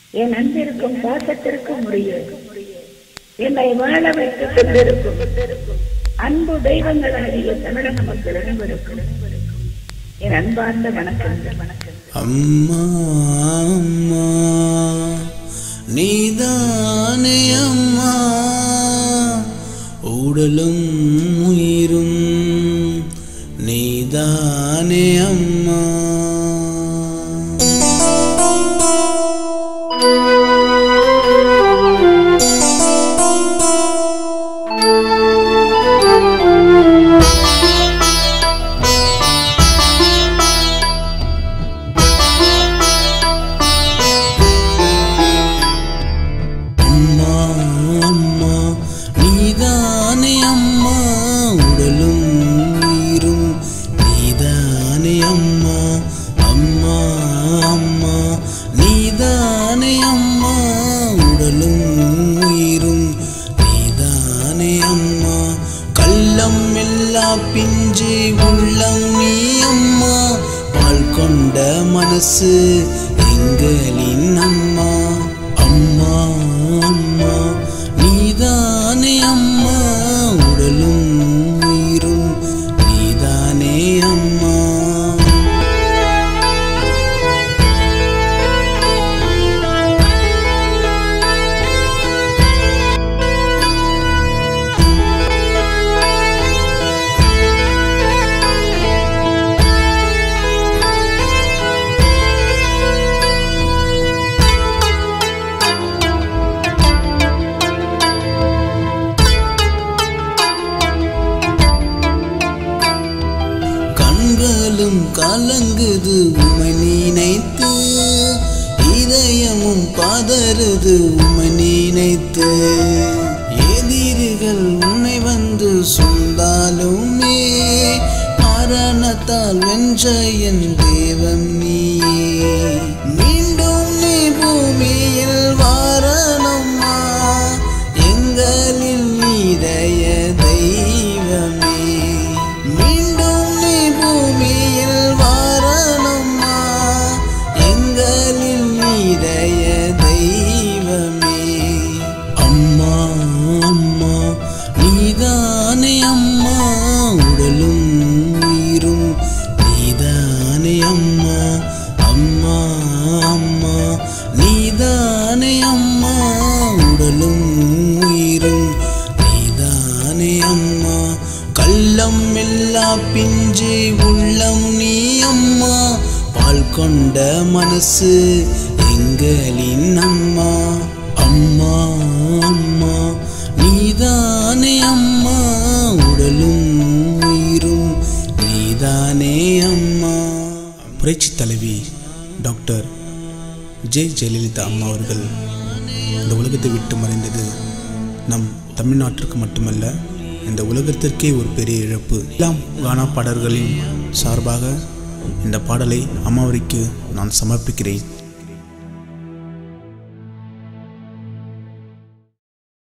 என் அன்பிற்கும் பாசத்திற்கும் உரிய என்னை வாழ வைத்து கொண்டிருக்கும் அன்பு தெய்வங்களாகிய தமிழக மக்கள் அனைவருக்கும் என் அன்பார்ந்த வணக்கங்கள் வணக்கம் அம்மா அம்மா நீதானே அம்மா உடலும் உயிரும் நீதானே அம்மா அம்மா அம்மா நீதானே அம்மா உடலும் உயிரும் நீதானே அம்மா அம்மா அம்மா நீதானே அம்மா உடலும் உயிரும் நீதானே அம்மா கள்ளம் எல்லா பிஞ்சு உள்ளம் நீ அம்மா பால் கொண்ட மனசு எங்களின் அம்மா அம்மா அம்மா நீதானே அம்மா உடலும் உயிரும் நீதானே அம்மா கண்களும் கலங்குது உமை நினைத்து இதயமும் பதறுது உமை நினைத்து எதிரிகள் உன்னை வந்து சொந்தாலுமே மரணத்தால் வென்ற என் தேவன் நீயே மீண்டும் நீ பூமியில் வாரணம்மா எங்களில் நீதய தெய்வமே மீண்டும் நீ பூமியில் வாரணம்மா எங்களில் நீதய தெய்வமே அம்மா அம்மா நீதானே அம்மா உடலும் உயிரும் நீதானே அம்மா அம்மா அம்மா நீதானே அம்மா உடலும் உயிரும் நீதானே அம்மா கள்ளம் எல்லா பிஞ்சு உள்ளம் நீ அம்மா பால் கொண்ட மனசு எங்களின் அம்மா அம்மா அம்மா நீதானே அம்மா உடலும் உயிரும் நீதானே அம்மா புரட்சி தலைவி டாக்டர் ஜெ ஜெயலலிதா அம்மா அவர்கள் இந்த உலகத்தை விட்டு மறைந்தது நம் தமிழ்நாட்டிற்கு மட்டுமல்ல இந்த உலகத்திற்கே ஒரு பெரிய இழப்பு எல்லாம் கானா பாடல்களின் சார்பாக இந்த பாடலை அம்மாவரிக்கு நான் சமர்ப்பிக்கிறேன்